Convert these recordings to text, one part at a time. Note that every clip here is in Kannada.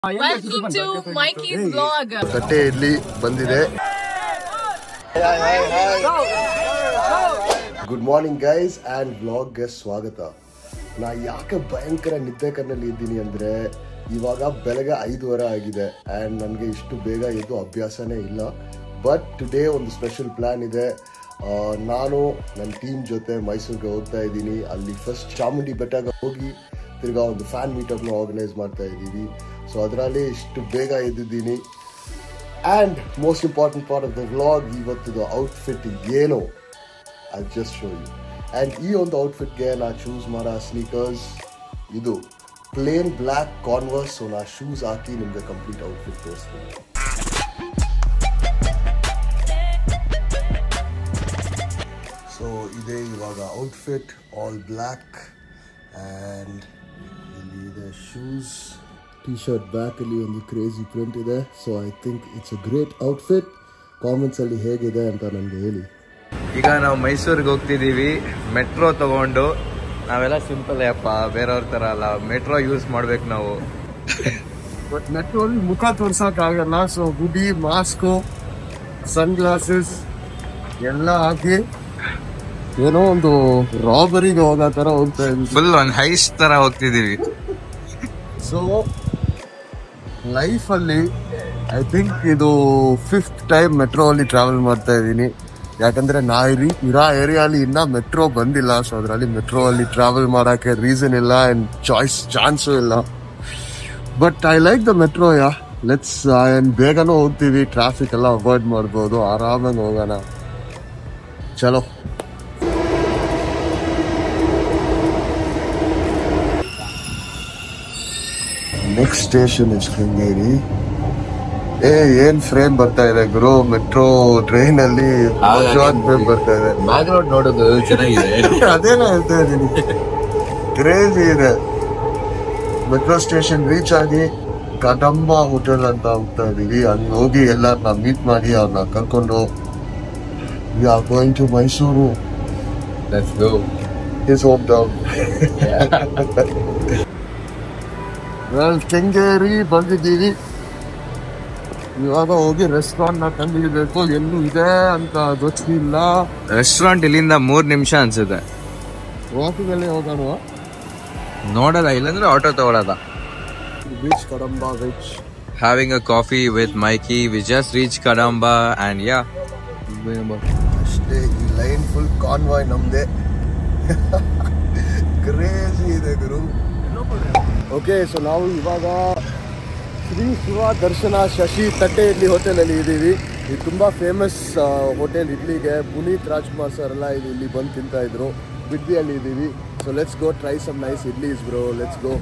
Welcome to Mikey's vlog. ತಟ್ಟೆ ಇಡ್ಲಿ ಬಂದಿದೆ ಗುಡ್ ಮಾರ್ನಿಂಗ್ ಗೈಸ್ ಆ್ಯಂಡ್ ವ್ಲಾಗ್ಗೆ ಸ್ವಾಗತ ನಾ ಯಾಕೆ ಭಯಂಕರ ನಿದ್ದೆ ಕಣ್ಣಲ್ಲಿ ಇದ್ದೀನಿ ಅಂದರೆ ಇವಾಗ ಬೆಳಗ್ಗೆ ಐದುವರೆ ಆಗಿದೆ ಆ್ಯಂಡ್ ನನಗೆ ಇಷ್ಟು ಬೇಗ ಎದ್ದು ಅಭ್ಯಾಸನೇ ಇಲ್ಲ ಬಟ್ ಟುಡೇ ಒಂದು ಸ್ಪೆಷಲ್ ಪ್ಲ್ಯಾನ್ ಇದೆ ಆ, ನಾನು ನನ್ನ ಟೀಮ್ ಜೊತೆ ಮೈಸೂರಿಗೆ ಹೋಗ್ತಾ ಇದ್ದೀನಿ ಅಲ್ಲಿ ಫಸ್ಟ್ ಚಾಮುಂಡಿ ಬೆಟ್ಟಗೆ ಹೋಗಿ ತಿರ್ಗಾ ಒಂದು ಫ್ಯಾನ್ ಮೀಟಪ್ನ ಆರ್ಗನೈಸ್ ಮಾಡ್ತಾ ಇದ್ದೀವಿ ಸೊ ಅದರಲ್ಲಿ ಇಷ್ಟು ಬೇಗ ಎದ್ದಿದ್ದೀನಿ and most important part of the vlog ಇವತ್ತು ಔಟ್ಫಿಟ್ ಏನು I just show you and ಈ ಒಂದು ಔಟ್ಫಿಟ್ಗೆ ನಾ ಚೂಸ್ ಮಾಡೋ ಸ್ನೀಕರ್ಸ್ ಇದು ಪ್ಲೇನ್ ಬ್ಲ್ಯಾಕ್ ಕಾನ್ವರ್ಸ್ ಸೊ ನಾ ಶೂಸ್ ಹಾಕಿ ನಿಮಗೆ ಕಂಪ್ಲೀಟ್ ಔಟ್ಫಿಟ್ ತೋರಿಸ್ತೀನಿ ಸೊ ಇದೇ ಇವಾಗ ಔಟ್ಫಿಟ್ ಆಲ್ ಬ್ಲ್ಯಾಕ್ ಆ್ಯಂಡ್ ಇಲ್ಲಿ ಇದೆ ಶೂಸ್ ಟಿ ಶರ್ಟ್ ಬ್ಯಾಕಲ್ಲಿ ಒಂದು ಕ್ರೇಜಿ ಪ್ರಿಂಟ್ ಇದೆ so I think it's a great outfit ಕಾಮೆಂಟ್ಸಲ್ಲಿ ಹೇಗಿದೆ ಅಂತ ನನಗೆ ಹೇಳಿ ಈಗ ನಾವು ಮೈಸೂರಿಗೆ ಹೋಗ್ತಿದ್ದೀವಿ ಮೆಟ್ರೋ ತಗೊಂಡು ನಾವೆಲ್ಲ ಸಿಂಪಲ್ ಅಪ್ಪ ಬೇರೆಯವ್ರ ಥರ ಅಲ್ಲ ಮೆಟ್ರೋ ಯೂಸ್ ಮಾಡ್ಬೇಕು ನಾವು ಬಟ್ ಮೆಟ್ರೋಲಿ ಮುಖ ತೋರ್ಸಕ್ ಆಗಲ್ಲ ಸೊ ಗುಡಿ ಮಾಸ್ಕು ಸನ್ ಗ್ಲಾಸಸ್ ಎಲ್ಲ ಹಾಕಿ ಏನೋ ಒಂದು ರಾಬರಿಗೆ ಹೋಗೋ ಥರ ಹೋಗ್ತಾ ಇದ್ವಿ ಫುಲ್ ಒಂದು ಹೈಸ್ ತರ ಹೋಗ್ತಿದ್ದೀವಿ ಸೊ ಲೈಫಲ್ಲಿ ಐ ಥಿಂಕ್ ಇದು ಫಿಫ್ತ್ ಟೈಮ್ ಮೆಟ್ರೋ ಅಲ್ಲಿ ಟ್ರಾವೆಲ್ ಮಾಡ್ತಾ ಇದ್ದೀನಿ ಯಾಕಂದ್ರೆ ನಾ ಇರಿ ಇರೋ ಏರಿಯಾಲಿ ಇನ್ನ ಮೆಟ್ರೋ ಬಂದಿಲ್ಲ ಸೊ ಅದರಲ್ಲಿ ಮೆಟ್ರೋ ಅಲ್ಲಿ ಟ್ರಾವೆಲ್ ಮಾಡೋಕ್ಕೆ ರೀಸನ್ ಇಲ್ಲ ಅಂಡ್ ಚಾಯ್ಸ್ ಚಾನ್ಸು ಇಲ್ಲ but I like the metro yeah let's ಏನ್ ಬೇಗನೂ ಹೋಗ್ತೀವಿ ಟ್ರಾಫಿಕ್ ಎಲ್ಲ ಅವಾಯ್ಡ್ ಮಾಡ್ಬೋದು ಆರಾಮಾಗಿ ಹೋಗೋಣ ಚಲೋ ನೆಕ್ಸ್ಟ್ ಸ್ಟೇಷನ್ ಇಸ್ ಶೃಂಗೇರಿ ಏ ಏನ್ ಫ್ರೇಮ್ ಬರ್ತಾ ಇದೆ ಗುರು ಮೆಟ್ರೋ ಟ್ರೈನ್ ಅಲ್ಲಿ ಫ್ರೇಮ್ ಬರ್ತಾ ಇದೆ ಬ್ಯಾಕ್ಗ್ರೌಂಡ್ ನೋಡೋದು ಚೆನ್ನಾಗಿದೆ ಅದೇನ ಹೇಳ್ತಾ ಇದ್ದೀನಿ ಕ್ರೇಜಿ ಇದೆ ಮೆಟ್ರೋ ಸ್ಟೇಷನ್ ರೀಚ್ ಆಗಿ ಕದಂಬ ಹೋಟೆಲ್ ಅಂತ ಹೋಗ್ತಾ ಇದೀವಿ ಅಲ್ಲಿ ಹೋಗಿ ಎಲ್ಲರನ್ನ ಮೀಟ್ ಮಾಡಿ ಅವ್ರನ್ನ ಕರ್ಕೊಂಡು we are going to Mysuru let's go is home town well Kengeri ಬಂದಿದ್ದೀವಿ ಇವಾಗ ಹೋಗಿ ರೆಸ್ಟೋರೆಂಟ್ ನ ಕಂಡಿಡ್ಬೇಕು ಎಲ್ಲೂ ಇದೆ ಅಂತ ಗೊತ್ತಿಲ್ಲ ರೆಸ್ಟೋರೆಂಟ್ ಇಲ್ಲಿಂದ ಮೂರ್ ನಿಮಿಷ ಅನ್ಸುತ್ತೆ ವಾಕಿಂಗ್ ಅಲ್ಲಿ ಹೋಗೋಣ ನೋಡೋದ ಇಲ್ಲಾಂದ್ರೆ ಆಟೋ ತಗೊಳದ beach Kadamba beach having a coffee with Mikey we just reach Kadamba and yeah ಅಷ್ಟೇ ಈ ಲೈನ್ ಫುಲ್ ಕಾನ್ವಾಯ್ ನಮ್ದೆ ಕ್ರೇಜಿ ಇದೆ ಗುರು ಓಕೆ ಸೊ ನಾವು ಇವಾಗ ಶ್ರೀ ಶಿವ ದರ್ಶನ ಶಶಿ ತಟ್ಟೆ ಇಡ್ಲಿ ಹೋಟೆಲಲ್ಲಿ ಇದ್ದೀವಿ ಇದು ತುಂಬ ಫೇಮಸ್ ಹೋಟೆಲ್ ಇಡ್ಲಿಗೆ ಪುನೀತ್ ರಾಜ್ಕುಮಾರ್ ಸರ್ ಎಲ್ಲ ಇದು ಇಲ್ಲಿ ಬಂದು ತಿಂತಾ ಇದ್ರು ಬಿಡ್ದಿಯಲ್ಲಿ ಇದ್ದೀವಿ so let's go try some nice idlis bro let's go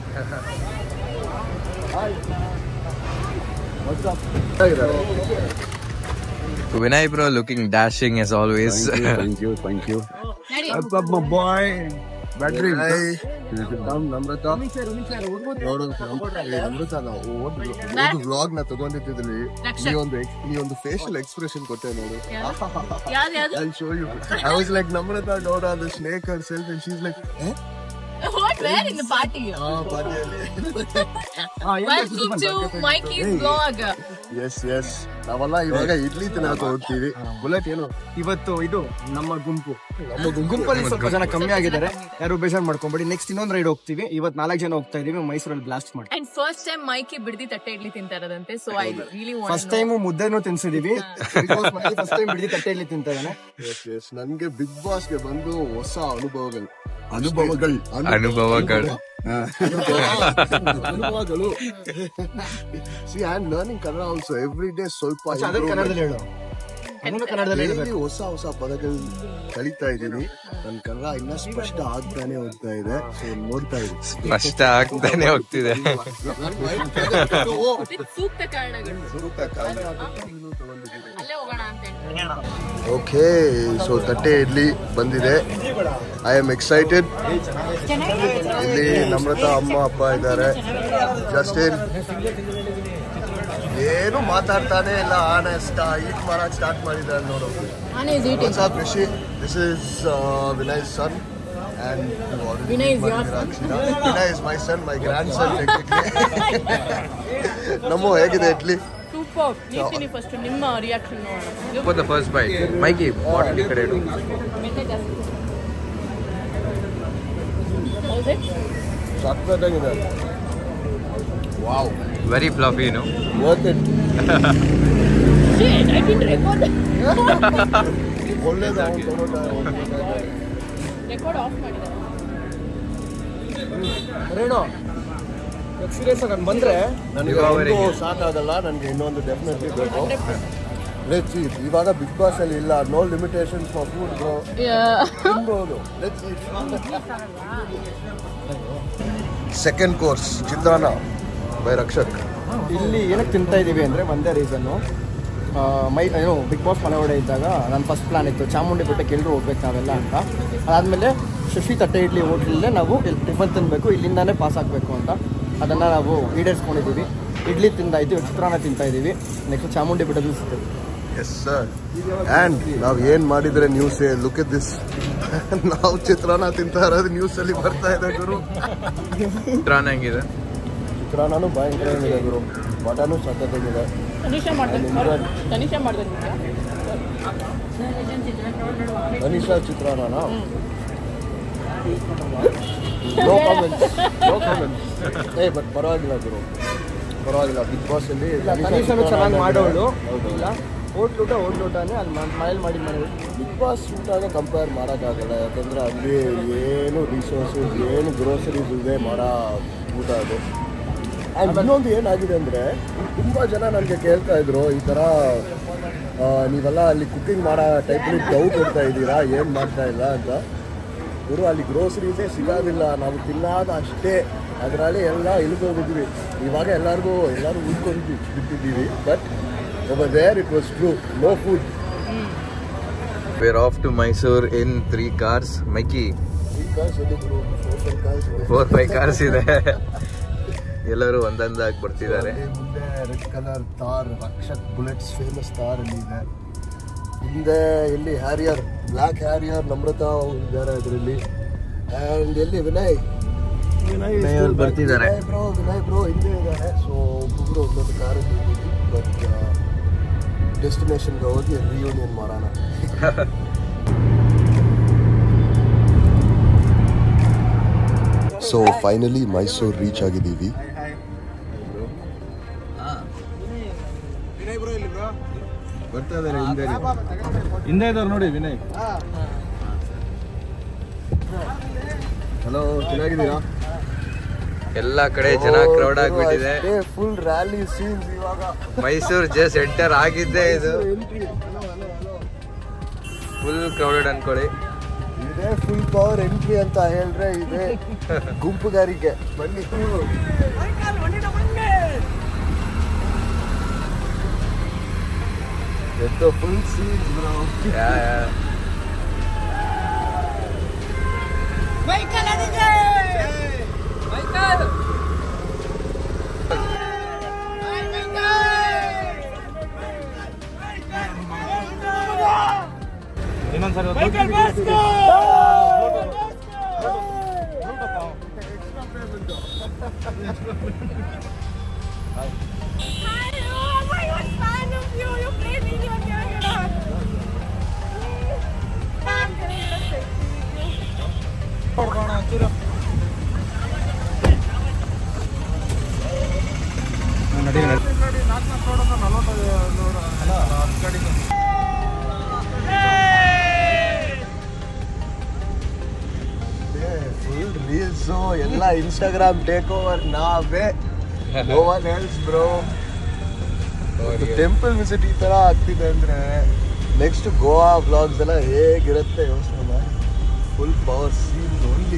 Vinay bro looking dashing yes always thank you thank you battery Namratha ನೋಡು ಏ, ಅಮೃತ ನಾವು ಒಂದು ವ್ಲಾಗ್ ನ ತಗೊಂಡಿದ್ದಿದ್ರಲ್ಲಿ ನೀ ಒಂದು ex- ನೀ ಒಂದು ಫೇಶಿಯಲ್ ಎಕ್ಸ್ಪ್ರೆಷನ್ ಕೊಟ್ಟೆ ನೋಡು ಯಾವ್ದು ಯಾವ್ದು I show you I was like Namratha ನೋಡ ಅದು snake herself and she's like What? Where in the party? ಆ ಪಾರ್ಟಿಯಲ್ಲಿ Welcome to Mikey's vlog. Yes yes ನಾವೆಲ್ಲ ಇವಾಗ ಇಡ್ಲಿ ತಿನ್ನಕ ಹೋಗ್ತೀವಿ ಬುಲೆಟ್ ಏನು ಇವತ್ತು ಇದು ನಮ್ಮ ಗುಂಪು ನಮ್ಮ ಗುಂಪಲ್ಲಿ ಸ್ವಲ್ಪ ಜನ ಕಮ್ಮಿ ಆಗಿದ್ದಾರೆ ಯಾರು ಬೇಜಾರ್ ಮಾಡ್ಕೊಂಬೇಡಿ ನೆಕ್ಸ್ಟ್ ಇನ್ನೊಂದು ರೈಡ್ ಹೋಗ್ತೀವಿ ಇವತ್ತು ನಾಲ್ಕು ಜನ ಹೋಗ್ತಾ ಇದೀವಿ ಮೈಸೂರಲ್ಲಿ ಬ್ಲಾಸ್ಟ್ ಮಾಡಿ And first time Mikey ಬಿಡ್ದಿ ತಟ್ಟೆ ಇಡ್ಲಿ ತಿಂತಾ ಇರೋದಂತೆ so I really first time ಮುದ್ದೆನೂ ತಿನ್ಸಿದೀವಿ ಫಸ್ಟ್ ಟೈಮ್ ಬಿಡಿ ತಟ್ಟೆ ಇಲ್ಲಿ ತಿಂತಾ ಇದ್ದಾನೆ ಎಸ್ ಎಸ್ ನನ್ಗೆ ಬಿಗ್ ಬಾಸ್ಗೆ ಬಂದು ಹೊಸ ಅನುಭವಗಳು ಅನುಭವಗಳು ಅನುಭವಗಳು. ಅನುಭವಗಳು see I am learning Kannada also every day ಸ್ವಲ್ಪ ಅದನ್ನ ಕನ್ನಡದಲ್ಲಿ ಹೇಳು ಅದನ್ನು ಕನ್ನಡದಲ್ಲಿ Daily ಹೇಳ್ಬೇಕು ಹೊಸ ಹೊಸ ಪದಗಳು ಕಲಿತಾ ಇದ್ದೀನಿ ನನ್ನ ಕನ್ನಡ ಇನ್ನ ಸ್ಪಷ್ಟ ಆಗ್ತಾನೆ ಹೋಗ್ತಾ ಇದೆ ಸೊ ನೋಡ್ತಾ ಇದ್ದೀನಿ ಸ್ಪಷ್ಟ ಆಗ್ತಾನೆ ಹೋಗ್ತಿದೆ ವಿತ್ ಸೂಕ್ತ ಕಾರಣಗಳು ಅಲ್ಲೇ ಹೋಗೋಣ ಅಂತ ಹೇಳಿ ಓಕೆ ಸೊ ತಟ್ಟೆ ಇಡ್ಲಿ ಬಂದಿದೆ ಐ ಆಮ್ ಎಕ್ಸೈಟೆಡ್ ಇಲ್ಲಿ ನಮ್ರತ ಅಮ್ಮ ಅಪ್ಪ ಇದ್ದಾರೆ ಜಸ್ಟಿನ್ ಏನು ಮಾತಾಡ್ತಾನೆ ಇಲ್ಲ ಆನೆ ಈಟ್ ಮಾಡಕ್ ಸ್ಟಾರ್ಟ್ ಮಾಡಿದ್ದಾರೆ ನೋಡು ಆನೆ is eating. What's up, Rishi? This is uh, Vinay's son. And you already Vinay is met your Mira Akshina. Vinay is my son, my grandson technically. ನಮ್ಮ ಹೇಗಿದೆ ಇಡ್ಲಿ ಸೂಪರ್ ನೀಡ್ತೀನಿ ಫಸ್ಟ್ ನಿಮ್ಮ ರಿಯಾಕ್ಷನ್ ನೋಡೋಣ for the first bite Mikey bottle ಈ ಕಡೆ ಇಡು ಮೆಂತೆ ಜಾಸ್ತಿ ಹೌದೇ ಸಕ್ಕತ್ತಾಗಿದೆ wow very fluffy no worth it Shit, I didn't record. ಒಳ್ಳೇದು ಅವ್ನು ಟೊಮೊಟೊ ರೆಕಾರ್ಡ್ ಆಫ್ ಮಾಡಿದ್ದಾರೆ ರೇಣು ಸೀರಿಯಸ್ ಆಗಿ ಬಂದ್ರೆ ನನಗೆ ಯುಗಾವರಿಗೆ. ಒಂದು ಸಾಕಾಗಲ್ಲ ನನಗೆ ಇನ್ನೊಂದು ಡೆಫಿನೆಟ್ಲಿ ಬೇಕು ಲೆಟ್ಸ್ ಈಟ್ ಇವಾಗ ಬಿಗ್ ಬಾಸ್ ಅಲ್ಲಿ ಇಲ್ಲ no limitation for food bro ತಿನ್ಬೋದು ಲೆಟ್ಸ್ ಈಟ್ ಸೆಕೆಂಡ್ ಕೋರ್ಸ್ ಚಿತ್ರಾನ್ನ ಬೈ ರಕ್ಷಕ್ ಇಲ್ಲಿ ಏನಕ್ಕೆ ತಿಂತಾ ಇದೀವಿ ಅಂದ್ರೆ ಒಂದೇ ರೀಸನ್ನು ಮೈ ಏನು ಬಿಗ್ ಬಾಸ್ ಮನೆ ಒಡೆ ಇದ್ದಾಗ ನನ್ನ ಫಸ್ಟ್ ಪ್ಲಾನ್ ಇತ್ತು ಚಾಮುಂಡಿ ಬೆಟ್ಟಕ್ಕೆ ಎಲ್ಲರೂ ಹೋಗ್ಬೇಕು ನಾವೆಲ್ಲ ಅಂತ ಅದಾದಮೇಲೆ ಶಶಿ ತಟ್ಟೆ ಇಡ್ಲಿ ಹೋಟ್ಲಲ್ಲೇ ನಾವು ಇಲ್ಲಿ ಟಿಫನ್ ತಿನ್ನಬೇಕು ಇಲ್ಲಿಂದಾನೇ ಪಾಸ್ ಆಗಬೇಕು ಅಂತ ಅದನ್ನು ನಾವು ಈಡೇರಿಸ್ಕೊಂಡಿದ್ದೀವಿ ಇಡ್ಲಿ ತಿಂತಾ ಇದ್ದೀವಿ ಚಿತ್ರಾನ್ನ ತಿಂತಾ ಇದ್ದೀವಿ ನೆಕ್ಸ್ಟ್ ಚಾಮುಂಡಿ ಬೆಟ್ಟದಲ್ಲಿ ಸಿಗ್ತದೆ ಎಸ್ ಸರ್ ಆ್ಯಂಡ್ ನಾವು ಏನು ಮಾಡಿದ್ರೆ ನ್ಯೂಸ್ ಲುಕ್ ಎಟ್ ದಿಸ್ ನಾವು ಚಿತ್ರಾನ್ನ ತಿಂತಾ ಇರೋದು ನ್ಯೂಸ್ ಅಲ್ಲಿ ಬರ್ತಾ ಇದೆ ಗುರು ಚಿತ್ರಾನ್ನ ಹೆಂಗಿದೆ ಚಿತ್ರಾನ್ನೂ ಭಯಂಕರ ಇದೆ ಗುರು ಮಟನು ಸಖತ್ತಾಗಿದೆ ತನಿಷಾ ಮಾಡ್ತಾರೆ ತನಿಷಾ ಮಾಡ್ತಾರೆ ಅನಿಶಾ ಚಿತ್ರಾನ್ನ ನೋ ಕಾಮೆಂಟ್ ನೋ ಕಾಮೆಂಟ್ ಏ ಬಟ್ ಪರವಾಗಿಲ್ಲ ಗುರು ಪರವಾಗಿಲ್ಲ ಬಿಗ್ ಬಾಸ್ ಅಲ್ಲಿ ತನಿಷನು ಚೆನ್ನಾಗಿ ಮಾಡೋಳು ಹೌದು. ಇಲ್ಲ ಹೋಟ್ಲು ಊಟ ಹೋಟ್ಲು ಊಟನೇ ಅಲ್ಲಿ ಮನೇಲಿ ಮಾಡಿ ಮಾಡಿ ಬಿಗ್ ಬಾಸ್ ಊಟನ ಕಂಪೇರ್ ಮಾಡೋಕ್ಕಾಗಲ್ಲ ಯಾಕಂದ್ರೆ ಅಲ್ಲಿ ಏನು ರಿಸೋರ್ಸಸ್ ಏನು ಗ್ರೋಸರೀಸ್ ಇದೆ ಮಾಡೋ ಊಟ ಅದು ಆ್ಯಂಡ್ ಇನ್ನೊಂದು ಏನಾಗಿದೆ ಅಂದರೆ ತುಂಬ ಜನ ನನಗೆ ಕೇಳ್ತಾ ಇದ್ರು ಈ ಥರ ಆ, ನೀವೆಲ್ಲ ಅಲ್ಲಿ ಕುಕಿಂಗ್ ಮಾಡೋ ಟೈಪಲ್ಲಿ ಡೌಟ್ ಇಡ್ತಾ ಇದ್ದೀರಾ ಏನು ಮಾಡ್ತಾ ಇಲ್ಲ ಅಂತ ಗುರು ಅಲ್ಲಿ ಗ್ರೋಸರೀಸೇ ಸಿಗೋದಿಲ್ಲ ನಾವು ತಿನ್ನಾದ ಅಷ್ಟೇ ಅದರಲ್ಲಿ ಎಲ್ಲ ಇಳ್ಕೊಂಡಿದ್ವಿ ಇವಾಗ ಎಲ್ಲರಿಗೂ ಎಲ್ಲರೂ ಉಳ್ಕೊಂಡು ಬಿಟ್ಟಿದ್ದೀವಿ ಬಟ್ ಒಬ್ಬ there it was true no food where off to Mysore in three cars Mikey ಈ ಕಾರ್ಸ್ ಎಲ್ಲಿ ಗುರು ಸೋಷಲ್ ಕಾರ್ಸ್ ಇದೆ. ಫೋರ್ ಫೈವ್ ಕಾರ್ಸ್ ಇದೆ ಎಲ್ಲರೂ ಒಂದೊಂದಾಗಿ ಬರ್ತಿದ್ದಾರೆ ಅಲ್ಲಿ ಮುಂದೆ red colour Thar Rakshak bullets famous Thar ಅಲ್ಲಿ ಇದೆ ಹಿಂದೆ ಎಲ್ಲಿ ಹ್ಯಾರಿಯರ್ ಬ್ಲ್ಯಾಕ್ ಹ್ಯಾರಿಯರ್ ನಮ್ರತಾ ಇದ್ದಾರೆ ಅದರಲ್ಲಿ ಆ್ಯಂಡ್ ಎಲ್ಲಿ ವಿನಯ್ ವಿನಯ್ ಅವ್ರು ಬರ್ತಿದ್ದಾರೆ. ವಿನಯ್ ಬ್ರೋ ವಿನಯ್ ಬ್ರೋ ಹಿಂದೆ ಇದ್ದಾರೆ ಸೊ ಒಬ್ಬೊಬ್ರು ಒಂದೊಂದು ಕಾರ್ ಬಟ್ ಡೆಸ್ಟಿನೇಷನ್ಗೆ ಹೋಗಿ ರಿಯೂನಿಯನ್ ಮಾಡೋಣ ಸೊ ಫೈನಲಿ ಮೈಸೂರು ರೀಚ್ ಆಗಿದ್ದೀವಿ ಬರ್ತಾ ಇದ್ದಾರೆ ಹಿಂದೆ ಹಿಂದೆ ಇದ್ದವ್ರು ನೋಡಿ ವಿನಯ್ ಹಲೋ ಚೆನ್ನಾಗಿದ್ದೀರಾ ಎಲ್ಲ ಕಡೆ ಜನ ಕ್ರೌಡ್ ಆಗ್ಬಿಟ್ಟಿದೆ ಫುಲ್ ರ್ಯಾಲಿ ಸೀನ್ಸ್ ಇವಾಗ ಮೈಸೂರು ಜಸ್ಟ್ ಎಂಟರ್ ಆಗಿದ್ದೆ ಇದು entry hello hello hello full crowded ಅನ್ಕೊಳ್ಳಿ ಇದೇ ಫುಲ್ ಪವರ್ ಎಂಟ್ರಿ ಅಂತ ಹೇಳಿದ್ರೆ ಇದೆ ಗುಂಪುಗಾರಿಕೆ ಬನ್ನಿ ಎದ್ದು full scenes bro yeah, yeah. Oh my god, fan of you! You played video camera! I'm gonna get a selfie with you. Full reels ಎಲ್ಲ ಇನ್ಸ್ಟಾಗ್ರಾಮ್ ಟೇಕ್ ಓವರ್ ನಾವೇ no one else bro temple visit ಈ ಥರ ಆಗ್ತಿದೆ ಅಂದರೆ ನೆಕ್ಸ್ಟ್ ಗೋವಾ ಬ್ಲಾಗ್ಸ್ ಎಲ್ಲ ಹೇಗಿರುತ್ತೆ ಯೋಚನೆ ಮಾಡಿ ಫುಲ್ ಪವರ್ ಸೀನ್ ಓನ್ಲಿ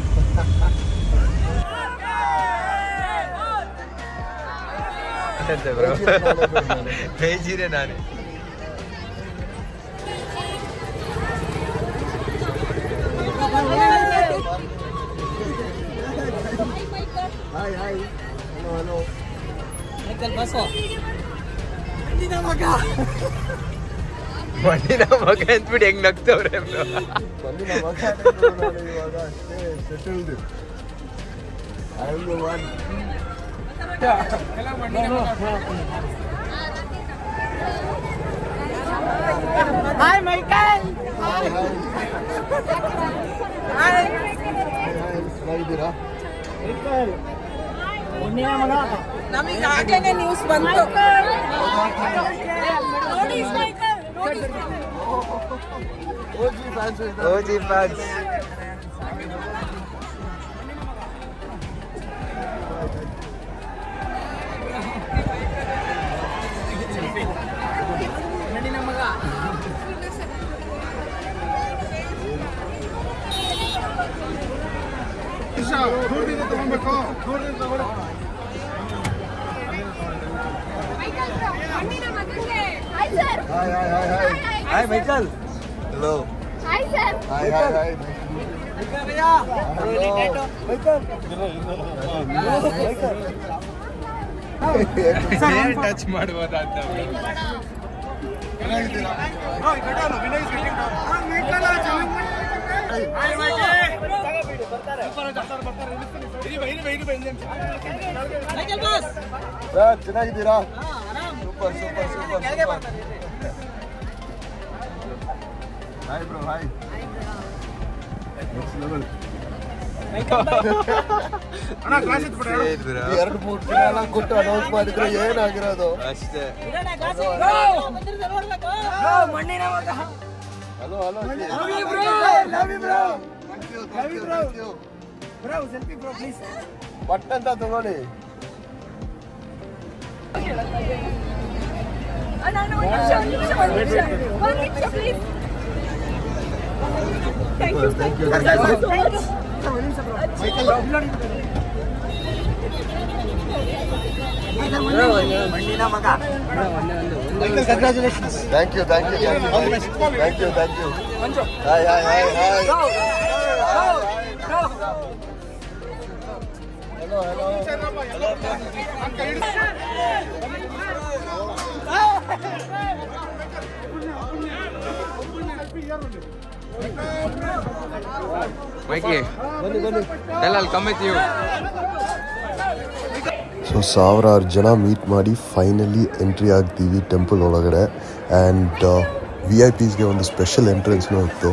ಅಂತೆ bro. ಮೇಜಿನೇ ನಾನೇ ಹಾಯ್ ಹಾಯ್ ಹಲೋ ಹಲೋ ಮಣ್ಣಿನ ಮಗ ಅಂದ್ಬಿಟ್ಟು ಹೆಂಗ್ ನಗ್ತವ್ರೆ bro. ಬಂದಿನ ಮಗ ಆಗೋದು ನಾನು ಇವಾಗ ಅಷ್ಟೇ settled I am the one Hi, Michael. ಚೆನ್ನಾಗಿದ್ದೀರಾ ನಮಗೆ ಆಗ್ಲೇನೆ ನ್ಯೂಸ್ ಬಂತು ನೋಡಿ ಮೈಕಲ್ ನೋಡಿ OG fans hi sir hi hi hi hi hi Michael hello hi sir hi hi hi touch ಮಾಡ್ಬೋದಾ ಅಂತ ಸರ್ ಚೆನ್ನಾಗಿದ್ದೀರಾ super super super super hi bro hi next level ಎರಡು ಮೂರು ದಿನ ಎಲ್ಲ ಕೊಟ್ಟು ಅನೌನ್ಸ್ ಮಾಡಿದ್ರೆ ಏನಾಗಿರೋದು ಅಷ್ಟೇ ಹಲೋ ಹಲೋ ಪಟ್ ಅಂತ ತಗೊಳ್ಳಿ ನಾನು ಒಂದು ನಿಮಿಷ ಒಂದು ನಿಮಿಷ ಒಂದು ನಿಮಿಷ ಒಂದು ನಿಮಿಷ please thank you thank you thank you thank you thank you thank you hi hi hi hi hello hello Mikey ಎಲ್ಲ ಕಮ್ ವಿತ್ ಯು ಸೊ ಸಾವಿರಾರು ಜನ ಮೀಟ್ ಮಾಡಿ ಫೈನಲಿ ಎಂಟ್ರಿ ಆಗ್ತೀವಿ ಟೆಂಪಲ್ ಒಳಗಡೆ ಆ್ಯಂಡ್ ವಿ ಐ ಪಿಸ್ಗೆ ಒಂದು ಸ್ಪೆಷಲ್ ಎಂಟ್ರೆನ್ಸ್ನೂ ಇತ್ತು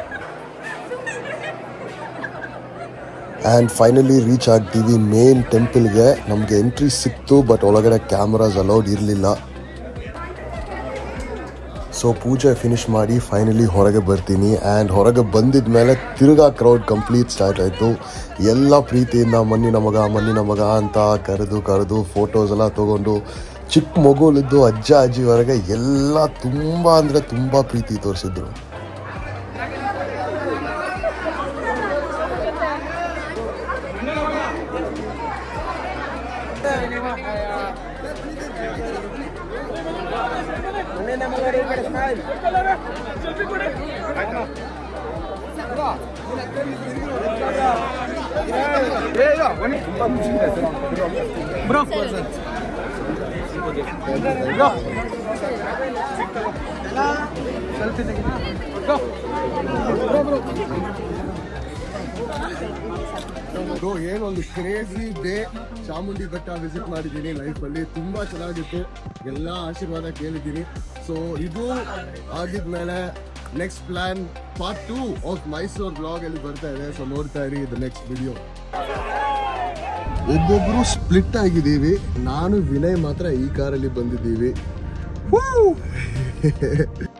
ಆ್ಯಂಡ್ ಫೈನಲಿ ರೀಚ್ ಆಗ್ತೀವಿ ಮೇನ್ ಟೆಂಪಲ್ಗೆ ನಮಗೆ ಎಂಟ್ರಿ ಸಿಕ್ತು ಬಟ್ ಒಳಗಡೆ ಕ್ಯಾಮ್ರಾಸ್ ಅಲೌಡ್ ಇರಲಿಲ್ಲ ಸೊ ಪೂಜೆ ಫಿನಿಶ್ ಮಾಡಿ ಫೈನಲಿ ಹೊರಗೆ ಬರ್ತೀನಿ ಆ್ಯಂಡ್ ಹೊರಗೆ ಬಂದಿದ ಮೇಲೆ ತಿರ್ಗಾ ಕ್ರೌಡ್ ಕಂಪ್ಲೀಟ್ ಸ್ಟಾರ್ಟ್ ಆಯಿತು ಎಲ್ಲ ಪ್ರೀತಿಯಿಂದ ಮಣ್ಣಿನ ಮಗ ಮಣ್ಣಿನ ಮಗ ಅಂತ ಕರೆದು ಕರೆದು ಫೋಟೋಸ್ ಎಲ್ಲ ತೊಗೊಂಡು ಚಿಕ್ಕ ಮಗುಲಿದ್ದು ಅಜ್ಜ ಅಜ್ಜಿವರೆಗೆ ಎಲ್ಲ ತುಂಬ ಅಂದರೆ ತುಂಬ ಪ್ರೀತಿ ತೋರಿಸಿದ್ರು ಬ್ರೋ ಏನೊಂದು ಕ್ರೇಜಿ ಡೇ ಚಾಮುಂಡಿ ಬೆಟ್ಟ ವಿಸಿಟ್ ಮಾಡಿದ್ದೀನಿ ಲೈಫಲ್ಲಿ ತುಂಬ ಚೆನ್ನಾಗಿತ್ತು ಎಲ್ಲ ಆಶೀರ್ವಾದ ಕೇಳಿದ್ದೀನಿ ಸೊ ಇದು ಆಗಿದ್ಮೇಲೆ next plan part two of Mysuru blog ಅಲ್ಲಿ ಬರ್ತಾ ಇದೆ ಸೊ ನೋಡ್ತಾ ಇರಿ ಇದು ನೆಕ್ಸ್ಟ್ ವಿಡಿಯೋ ಒಬ್ಬೊಬ್ರು ಸ್ಪ್ಲಿಟ್ ಆಗಿದ್ದೀವಿ ನಾನು ವಿನಯ್ ಮಾತ್ರ ಈ ಕಾರಲ್ಲಿ ಬಂದಿದ್ದೀವಿ